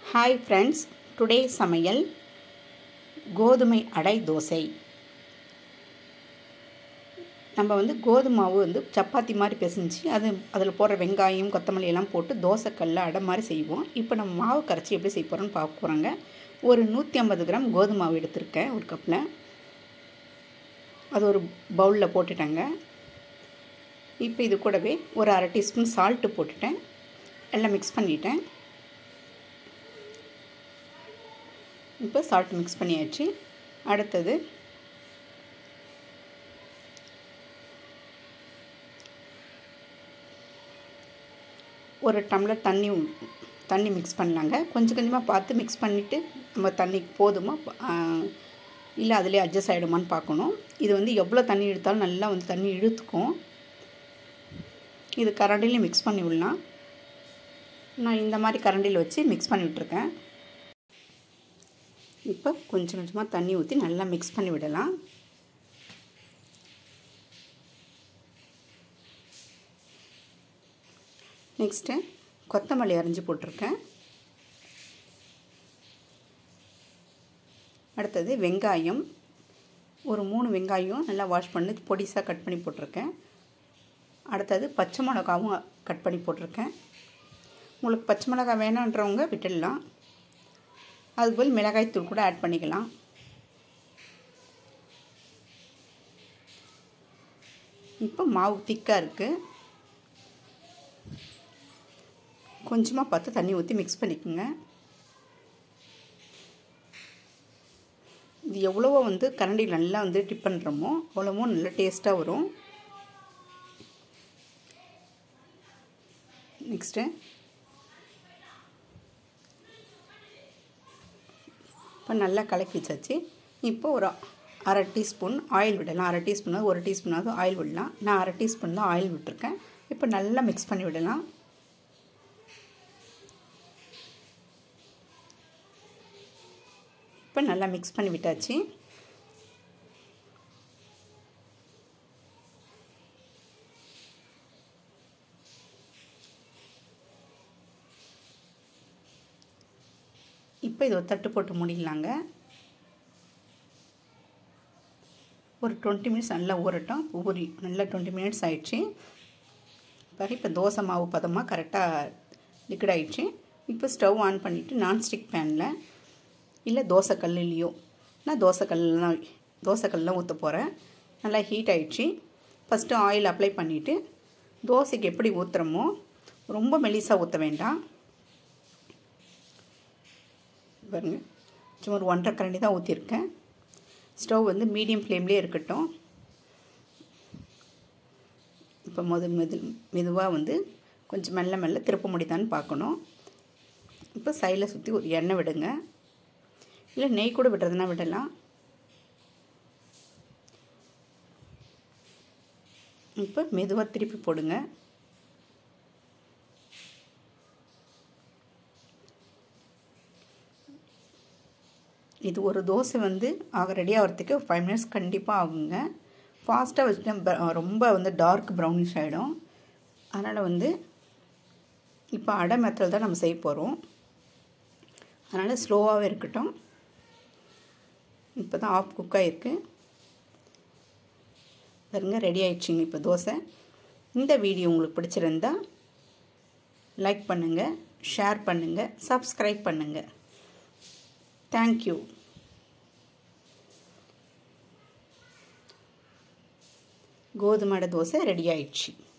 hi friends today சமையல் கோதுமை அடை தோசை நம்ம வந்து கோதுமை மாவு வந்து சப்பாத்தி மாதிரி பிசைஞ்சு அது அதில் போடுற வெங்காயம் கொத்தமல்லி எல்லாம் போட்டு தோசைக்கல்ல அடை மாதிரி செய்வோம் இப்போ நம்ம மாவு கரைச்சி எப்படி செய்ய போகிறோன்னு பார்க்க போகிறோங்க ஒரு நூற்றி ஐம்பது கிராம் கோதுமை மாவு எடுத்திருக்கேன் ஒரு கப்பில் அது ஒரு பவுலில் போட்டுட்டேங்க இப்போ இது கூடவே ஒரு அரை டீஸ்பூன் சால்ட்டு போட்டுட்டேன் எல்லாம் மிக்ஸ் பண்ணிட்டேன் இப்போ சால்ட் மிக்ஸ் பண்ணியாச்சு அடுத்தது ஒரு டம்ளர் தண்ணி தண்ணி மிக்ஸ் பண்ணலாங்க கொஞ்சம் கொஞ்சமாக பார்த்து மிக்ஸ் பண்ணிவிட்டு நம்ம தண்ணி போதுமா இல்லை அதிலே அட்ஜஸ்ட் ஆகிடுமான்னு பார்க்கணும் இது வந்து எவ்வளோ தண்ணி இழுத்தாலும் நல்லா வந்து தண்ணி இழுத்துக்கும் இது கரண்டிலையும் மிக்ஸ் பண்ணி விடலாம் நான் இந்த மாதிரி கரண்டியில் வச்சு மிக்ஸ் பண்ணி விட்டுருக்கேன் இப்போ கொஞ்சம் கொஞ்சமாக தண்ணி ஊற்றி நல்லா மிக்ஸ் பண்ணி விடலாம் நெக்ஸ்ட்டு கொத்தமல்லி அரைஞ்சி போட்டிருக்கேன் அடுத்தது வெங்காயம் ஒரு மூணு வெங்காயம் நல்லா வாஷ் பண்ணி பொடிசாக கட் பண்ணி போட்டிருக்கேன் அடுத்தது பச்சை மிளகாவும் கட் பண்ணி போட்டிருக்கேன் உங்களுக்கு பச்சை மிளகா வேணுன்றவங்க விட்டுடலாம் அதுபோல் மிளகாய்த்தூள் கூட ஆட் பண்ணிக்கலாம் இப்போ மாவு திக்காக இருக்குது கொஞ்சமாக பார்த்து தண்ணி ஊற்றி மிக்ஸ் பண்ணிக்கோங்க இது எவ்வளவோ வந்து கரண்டி நல்லா வந்து டிப் பண்ணுறோமோ அவ்வளவோ நல்லா டேஸ்ட்டாக வரும் நெக்ஸ்ட்டு இப்போ நல்லா கலக்கி வச்சாச்சு இப்போ ஒரு அரை டீஸ்பூன் ஆயில் விடலாம் அரை டீஸ்பூனாவது ஒரு டீஸ்பூனாவது ஆயில் விடலாம் நான் அரை டீஸ்பூன் தான் ஆயில் விட்டுருக்கேன் இப்போ நல்லா மிக்ஸ் பண்ணி விடலாம் இப்போ நல்லா மிக்ஸ் பண்ணி விட்டாச்சு இப்போ இது ஒரு தட்டு போட்டு முடிடலாங்க ஒரு டுவெண்ட்டி மினிட்ஸ் நல்லா ஊறட்டும் ஊறி நல்லா டுவெண்ட்டி மினிட்ஸ் ஆயிடுச்சு பாரு இப்போ தோசை மாவு பதமாக கரெக்டாக லிக்விட் ஆகிடுச்சு இப்போ ஸ்டவ் ஆன் பண்ணிவிட்டு நான்ஸ்டிக் பேனில் இல்லை தோசைக்கல்லையோ நான் தோசைக்கல்லாம் தோசைக்கல்லாம் ஊற்ற போகிறேன் நல்லா ஹீட் ஆகிடுச்சு ஃபஸ்ட்டு ஆயில் அப்ளை பண்ணிவிட்டு தோசைக்கு எப்படி ஊற்றுறோமோ ரொம்ப மெலிசாக ஊற்ற வேண்டாம் பாருங்க சும்மா ஒரு ஒன்றரை கரண்டி தான் ஊற்றிருக்கேன் ஸ்டவ் வந்து மீடியம் ஃப்ளேம்லேயே இருக்கட்டும் இப்போ முத மெது மெதுவாக வந்து கொஞ்சம் மெல்ல மெல்ல திருப்ப முடியுதான்னு பார்க்கணும் இப்போ சைடில் சுற்றி ஒரு எண்ணெய் விடுங்க இல்லை நெய் கூட விடுறதுனா விடலாம் இப்போ மெதுவாக திருப்பி போடுங்க இது ஒரு தோசை வந்து ஆக ரெடி ஆகிறதுக்கு ஃபைவ் மினிட்ஸ் கண்டிப்பாக ஆகுங்க ஃபாஸ்ட்டாக வச்சுட்டா ரொம்ப வந்து டார்க் ப்ரௌனிஷ் ஆகிடும் அதனால் வந்து இப்போ அடை மெத்தல் தான் நம்ம செய்ய போகிறோம் அதனால் ஸ்லோவாகவே இருக்கட்டும் இப்போ தான் ஆஃப் குக் ஆகிருக்கு பாருங்க ரெடி ஆயிடுச்சிங்க இப்போ தோசை இந்த வீடியோ உங்களுக்கு பிடிச்சிருந்தா லைக் பண்ணுங்கள் ஷேர் பண்ணுங்கள் சப்ஸ்கிரைப் பண்ணுங்கள் தேங்க்யூ கோதுமை தோசை ரெடி ஆயிடுச்சு